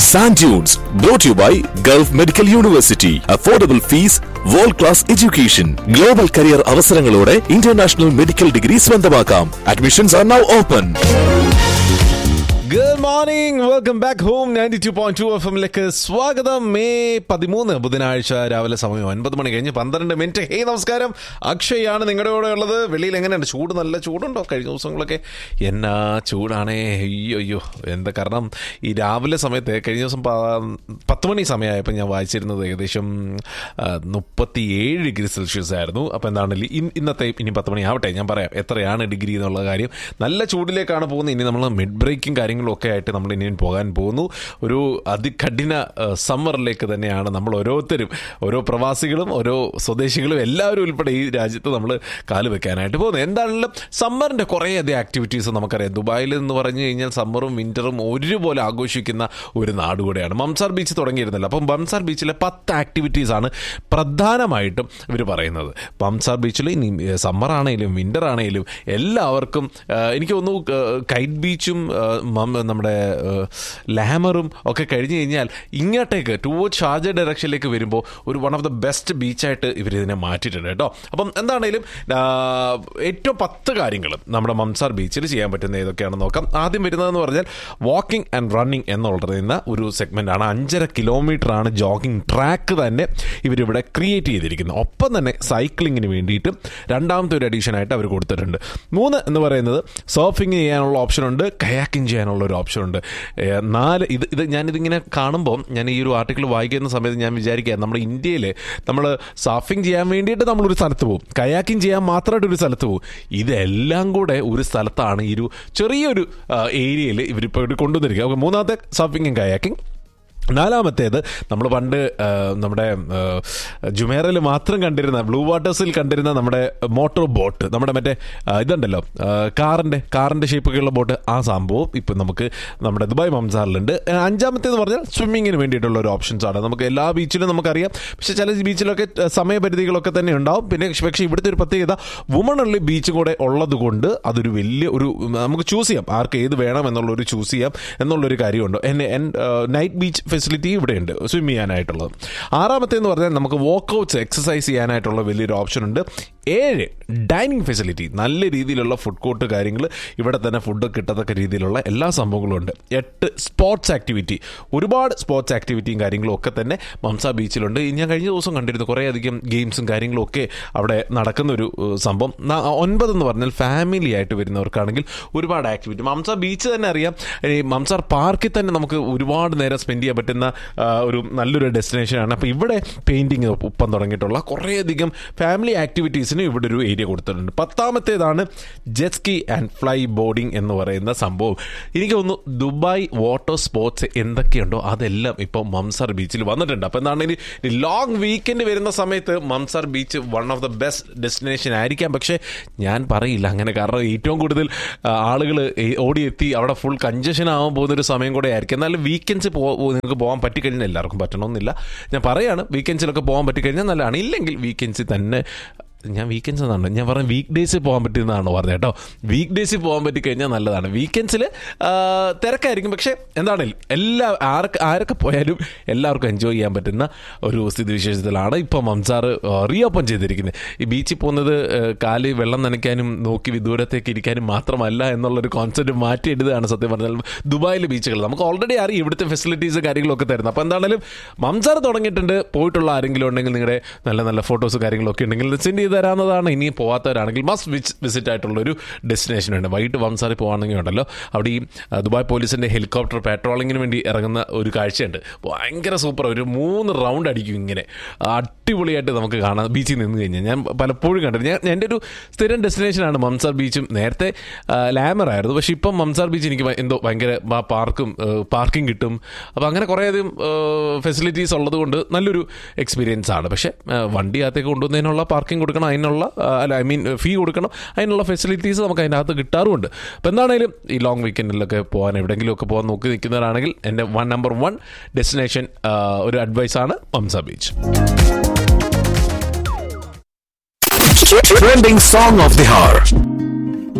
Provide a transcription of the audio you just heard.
Sand Dunes, brought to you by Gulf Medical University. Affordable fees, world class education. Global career അവസരങ്ങളോടെ international medical degree സ്വന്തമാക്കാം admissions are now open good morning welcome back home ninety two point two F എമ്മിലേക്ക് സ്വാഗതം May പതിമൂന്ന് ബുധനാഴ്ച രാവിലെ സമയം ഒൻപത് മണി കഴിഞ്ഞ് പന്ത്രണ്ട് മിനിറ്റ് ഹേ നമസ്കാരം അക്ഷയ് ആണ് നിങ്ങളുടെ കൂടെ ഉള്ളത് വെളിയിൽ എങ്ങനെയുണ്ട് ചൂട് നല്ല ചൂടുണ്ടോ കഴിഞ്ഞ ദിവസങ്ങളൊക്കെ എന്നാ ചൂടാണേ അയ്യോ അയ്യോ എന്താ കാരണം ഈ രാവിലെ സമയത്ത് കഴിഞ്ഞ ദിവസം പ- പത്ത് മണി സമയമായപ്പോൾ ഞാൻ വായിച്ചിരുന്നത് ഏകദേശം മുപ്പത്തി ഏഴ് ഡിഗ്രി സെൽഷ്യസ് ആയിരുന്നു അപ്പോൾ എന്താണ് ഇൻ- ഇന്നത്തെ ഇനി പത്ത് മണി ആവട്ടെ ഞാൻ പറയാം എത്രയാണ് ഡിഗ്രി എന്നുള്ള കാര്യം നല്ല ചൂടിലേക്കാണ് പോകുന്നത് ഇനി നമ്മൾ മിഡ് ബ്രേക്കും കാര്യങ്ങളും ഒക്കെ ആയിട്ട് നമ്മൾ ഇനി പോകാൻ പോകുന്നു ഒരു അതികഠിന സമ്മറിലേക്ക് തന്നെയാണ് നമ്മൾ ഓരോരുത്തരും ഓരോ പ്രവാസികളും ഓരോ സ്വദേശികളും എല്ലാവരും ഉൾപ്പെടെ ഈ രാജ്യത്ത് നമ്മൾ കാല് വെക്കാനായിട്ട് പോകുന്നത് എന്താണെങ്കിലും സമ്മറിൻ്റെ കുറേയധികം ആക്ടിവിറ്റീസ് നമുക്കറിയാം ദുബായിൽ എന്ന് പറഞ്ഞു കഴിഞ്ഞാൽ സമ്മറും വിൻ്ററും ഒരുപോലെ ആഘോഷിക്കുന്ന ഒരു നാട് കൂടെയാണ് മംസാർ ബീച്ച് തുടങ്ങിയിരുന്നല്ലോ അപ്പം ബംസാർ ബീച്ചിലെ പത്ത് ആക്ടിവിറ്റീസ് ആണ് പ്രധാനമായിട്ടും ഇവർ പറയുന്നത് ബംസാർ ബീച്ചിൽ ഇനി സമ്മർ ആണെങ്കിലും വിൻ്റർ ആണെങ്കിലും എല്ലാവർക്കും ആ, എനിക്ക് തോന്നുന്നു കൈറ്റ് ബീച്ചും ആ, മം- നമ്മുടെ ആ, ലാമറും ഒക്കെ കഴിഞ്ഞ് കഴിഞ്ഞാൽ ഇങ്ങോട്ടേക്ക് ടുവേർഡ് ഷാർജ ഡയറക്ഷനിലേക്ക് വരുമ്പോൾ ഒരു വൺ ഓഫ് ദ ബെസ്റ്റ് ബീച്ചായിട്ട് ഇവർ ഇതിനെ മാറ്റിയിട്ടുണ്ട് കേട്ടോ അപ്പം എന്താണെങ്കിലും ആ, ഏറ്റവും പത്ത് കാര്യങ്ങൾ നമ്മുടെ മംസാർ ബീച്ചിൽ ചെയ്യാൻ പറ്റുന്ന ഏതൊക്കെയാണെന്ന് നോക്കാം ആദ്യം വരുന്നതെന്ന് പറഞ്ഞാൽ വാക്കിംഗ് ആൻഡ് റണ്ണിങ് എന്നുള്ളതിന്ന ഒരു സെഗ്മെന്റ് ആണ് അഞ്ചര കിലോമീറ്റർ ആണ് ജോഗിംഗ് ട്രാക്ക് തന്നെ ഇവരിവിടെ ക്രിയേറ്റ് ചെയ്തിരിക്കുന്നത് ഒപ്പം തന്നെ സൈക്ലിങ്ങിന് വേണ്ടിയിട്ട് രണ്ടാമത്തെ ഒരു അഡീഷൻ ആയിട്ട് അവർ കൊടുത്തിട്ടുണ്ട് മൂന്ന് എന്ന് പറയുന്നത് സർഫിംഗ് ചെയ്യാനുള്ള ഓപ്ഷൻ ഉണ്ട് കയാക്കിംഗ് ചെയ്യാനുള്ള ഒരു ഓപ്ഷൻ ഉണ്ട് ഏഹ് നാല് ഇത് ഇത് ഞാനിതിങ്ങനെ കാണുമ്പോൾ ഞാൻ ഈ ഒരു ആർട്ടിക്കിൾ വായിക്കുന്ന സമയത്ത് ഞാൻ വിചാരിക്കുക നമ്മുടെ ഇന്ത്യയിൽ നമ്മൾ സർഫിംഗ് ചെയ്യാൻ വേണ്ടിയിട്ട് നമ്മളൊരു സ്ഥലത്ത് പോകും കയാക്കിംഗ് ചെയ്യാൻ മാത്രമായിട്ട് ഒരു സ്ഥലത്ത് പോകും ഇതെല്ലാം കൂടെ ഒരു സ്ഥലത്താണ് ഈ ഒരു ചെറിയൊരു ഏരിയയിൽ ഇവരിപ്പോൾ ഇവിടെ കൊണ്ടുവന്നിരിക്കുക അപ്പോൾ മൂന്നാമത്തെ സർഫിംഗും കയാക്കിംഗ് നാലാമത്തേത് നമ്മൾ പണ്ട് ആ, നമ്മുടെ ജുമേറയിൽ മാത്രം കണ്ടിരുന്ന ബ്ലൂ വാട്ടേഴ്സിൽ കണ്ടിരുന്ന നമ്മുടെ മോട്ടോർ ബോട്ട് നമ്മുടെ മറ്റേ ആ, ഇതുണ്ടല്ലോ ആ, കാറിന്റെ കാറിന്റെ ഷേപ്പൊക്കെയുള്ള ബോട്ട് ആ സംഭവം ഇപ്പം നമുക്ക് നമ്മുടെ ദുബായ് മംസാറിലുണ്ട് ആ, അഞ്ചാമത്തേത് പറഞ്ഞാൽ സ്വിമ്മിങ്ങിന് വേണ്ടിയിട്ടുള്ള ഒരു ഓപ്ഷൻസ് ആണ് നമുക്ക് എല്ലാ ബീച്ചിലും നമുക്കറിയാം പക്ഷെ ചില ബീച്ചിലൊക്കെ ആ, സമയപരിധികളൊക്കെ തന്നെ ഉണ്ടാവും പിന്നെ പക്ഷേ ഇവിടുത്തെ ഒരു പ്രത്യേകത വുമൺ ഉള്ള ബീച്ച് കൂടെ ഉള്ളത് കൊണ്ട് അതൊരു വലിയ ഒരു നമുക്ക് ചൂസ് ചെയ്യാം ആർക്ക് ഏത് വേണം എന്നുള്ളൊരു ചൂസ് ചെയ്യാം എന്നുള്ളൊരു കാര്യമുണ്ട് എന്നെ നൈറ്റ് ബീച്ച് ഫെസിലിറ്റി ഇവിടെയുണ്ട് സ്വിം ചെയ്യാനായിട്ടുള്ളത് ആറാമത്തേന്ന് പറഞ്ഞാൽ നമുക്ക് വർക്കൗട്ട്സ് എക്സസൈസ് ചെയ്യാനായിട്ടുള്ള വലിയൊരു ഓപ്ഷൻ ഉണ്ട് ഏഴ് ഡൈനിങ് ഫെസിലിറ്റി നല്ല രീതിയിലുള്ള ഫുഡ് കോർട്ട് കാര്യങ്ങൾ ഇവിടെ തന്നെ ഫുഡ് കിട്ടത്തക്ക രീതിയിലുള്ള എല്ലാ സംഭവങ്ങളും ഉണ്ട് എട്ട് സ്പോർട്സ് ആക്ടിവിറ്റി ഒരുപാട് സ്പോർട്സ് ആക്ടിവിറ്റിയും കാര്യങ്ങളും ഒക്കെ തന്നെ മംസ ബീച്ചിലുണ്ട് ഇനി ഞാൻ കഴിഞ്ഞ ദിവസം കണ്ടിരുന്നു കുറേയധികം ഗെയിംസും കാര്യങ്ങളും ഒക്കെ അവിടെ നടക്കുന്ന ഒരു ഏഹ്, സംഭവം ന- ഒൻപത് എന്ന് പറഞ്ഞാൽ ഫാമിലി ആയിട്ട് വരുന്നവർക്കാണെങ്കിൽ ഒരുപാട് ആക്ടിവിറ്റി മംസാർ ബീച്ച് തന്നെ അറിയാം ഈ മംസാർ പാർക്കിൽ തന്നെ നമുക്ക് ഒരുപാട് നേരം സ്പെൻഡ് ചെയ്യാൻ പറ്റുന്ന ആ, ഒരു നല്ലൊരു ഡെസ്റ്റിനേഷനാണ് അപ്പോൾ ഇവിടെ പെയിൻറ്റിങ് ഒപ്പം തുടങ്ങിയിട്ടുള്ള കുറേയധികം ഫാമിലി ആക്ടിവിറ്റീസിന് ഇവിടെ ഒരു ഏരിയ കൊടുത്തിട്ടുണ്ട് പത്താമത്തേതാണ് ജെസ്കി ആൻഡ് ഫ്ലൈ ബോർഡിംഗ് എന്ന് പറയുന്ന സംഭവം എനിക്ക് തോന്നുന്നു ദുബായ് വാട്ടർ സ്പോർട്സ് എന്തൊക്കെയുണ്ടോ അതെല്ലാം ഇപ്പോൾ മംസാർ ബീച്ചിൽ വന്നിട്ടുണ്ട് അപ്പോൾ എന്താണ് ഇനി ലോങ് വീക്കെൻഡ് വരുന്ന സമയത്ത് Mamzar beach one of the best destination ആയിരിക്കാം പക്ഷേ ഞാൻ പറയില്ല അങ്ങനെ കാരണം ഏറ്റവും കൂടുതൽ ആളുകൾ ഓടിയെത്തി അവിടെ ഫുൾ കഞ്ചഷൻ ആവാൻ പോകുന്ന ഒരു സമയം കൂടെ ആയിരിക്കും എന്നാലും വീക്കെൻഡ്സ് പോ നിങ്ങൾക്ക് പോകാൻ പറ്റിക്കഴിഞ്ഞാൽ എല്ലാവർക്കും പറ്റണമെന്നില്ല ഞാൻ പറയാണ് വീക്കെൻഡ്സിലൊക്കെ പോകാൻ പറ്റിക്കഴിഞ്ഞാൽ നല്ലതാണ് ഇല്ലെങ്കിൽ വീക്കെൻഡ്സിൽ തന്നെ ഞാൻ വീക്കെൻഡ്സ് എന്നാണ് ഞാൻ പറഞ്ഞ വീക്ക് ഡേയ്സിൽ പോകാൻ പറ്റുന്നതാണ് പറഞ്ഞത് കേട്ടോ വീക്ക് ഡേയ്സിൽ പോകാൻ പറ്റിക്കഴിഞ്ഞാൽ നല്ലതാണ് വീക്കെൻഡ്സിൽ തിരക്കായിരിക്കും പക്ഷേ എന്താണെങ്കിലും എല്ലാ ആർക്ക് ആരൊക്കെ പോയാലും എല്ലാവർക്കും എൻജോയ് ചെയ്യാൻ പറ്റുന്ന ഒരു സ്ഥിതിവിശേഷത്തിലാണ് ഇപ്പോൾ മംസാർ റീ ഓപ്പൺ ചെയ്തിരിക്കുന്നത് ഈ ബീച്ചിൽ പോകുന്നത് ആ, കാല് വെള്ളം നനയ്ക്കാനും നോക്കി വിദൂരത്തേക്ക് ഇരിക്കാനും മാത്രമല്ല എന്നുള്ളൊരു കോൺസെപ്റ്റ് മാറ്റിയെടുത്തതാണ് സത്യം പറഞ്ഞാൽ ദുബായിലെ ബീച്ചുകൾ നമുക്ക് ഓൾറെഡി അറിയാം ഇവിടുത്തെ ഫെസിലിറ്റീസ് കാര്യങ്ങളൊക്കെ തരുന്നത് അപ്പോൾ എന്താണെങ്കിലും മംസാർ തുടങ്ങിയിട്ടുണ്ട് പോയിട്ടുള്ള ആരെങ്കിലും ഉണ്ടെങ്കിൽ നിങ്ങളുടെ നല്ല നല്ല ഫോട്ടോസ് കാര്യങ്ങളൊക്കെ ഉണ്ടെങ്കിൽ സെൻഡ് ചെയ്ത് തരാവുന്നതാണ് ഇനി പോകാത്തവരാണെങ്കിൽ മസ്റ്റ് വിസിറ്റ് ആയിട്ടുള്ള ഒരു ഡെസ്റ്റിനേഷൻ ഉണ്ട് വൈകിട്ട് വംസാറിൽ പോകുകയാണെങ്കിൽ ഉണ്ടല്ലോ അവിടെ ഈ ആ, ദുബായ് പോലീസിന്റെ ഹെലികോപ്റ്റർ പാട്രോളിങ്ങിന് വേണ്ടി ഇറങ്ങുന്ന ഒരു കാഴ്ചയുണ്ട് ഭയങ്കര സൂപ്പർ ഒരു മൂന്ന് റൗണ്ട് അടിക്കും ഇങ്ങനെ അടിപൊളിയായിട്ട് നമുക്ക് കാണാം ബീച്ചിൽ നിന്ന് കഴിഞ്ഞാൽ ഞാൻ പലപ്പോഴും കണ്ടത് ഞാൻ എൻ്റെ ഒരു സ്ഥിരം ഡെസ്റ്റിനേഷനാണ് മംസാർ ബീച്ചും നേരത്തെ ലാമർ ആയിരുന്നു പക്ഷേ ഇപ്പം മംസാർ ബീച്ച് എനിക്ക് ഭ- എന്തോ ഭയങ്കര ആ പാർക്കും പാർക്കിംഗ് കിട്ടും അപ്പോൾ അങ്ങനെ കുറേയധികം ഫെസിലിറ്റീസ് ഉള്ളത് കൊണ്ട് നല്ലൊരു എക്സ്പീരിയൻസ് ആണ് പക്ഷേ ആ, വണ്ടി അകത്തേക്ക് കൊണ്ടുവന്നതിനുള്ള പാർക്കിംഗ് കൊടുക്കണം അതിനുള്ള ആ, അല്ല ഐ മീൻ ഫീ കൊടുക്കണം അതിനുള്ള ഫെസിലിറ്റീസ് നമുക്ക് അതിൻ്റെ അകത്ത് കിട്ടാറുമുണ്ട് അപ്പോൾ എന്താണേലും ഈ ലോങ് വീക്കെൻഡിലൊക്കെ പോകാൻ എവിടെയെങ്കിലുമൊക്കെ പോകാൻ നോക്കി നിൽക്കുന്നവരാണെങ്കിൽ എൻ്റെ വൺ നമ്പർ വൺ ഡെസ്റ്റിനേഷൻ ഒരു അഡ്വൈസാണ് Mamzar beach Trending song of the hour.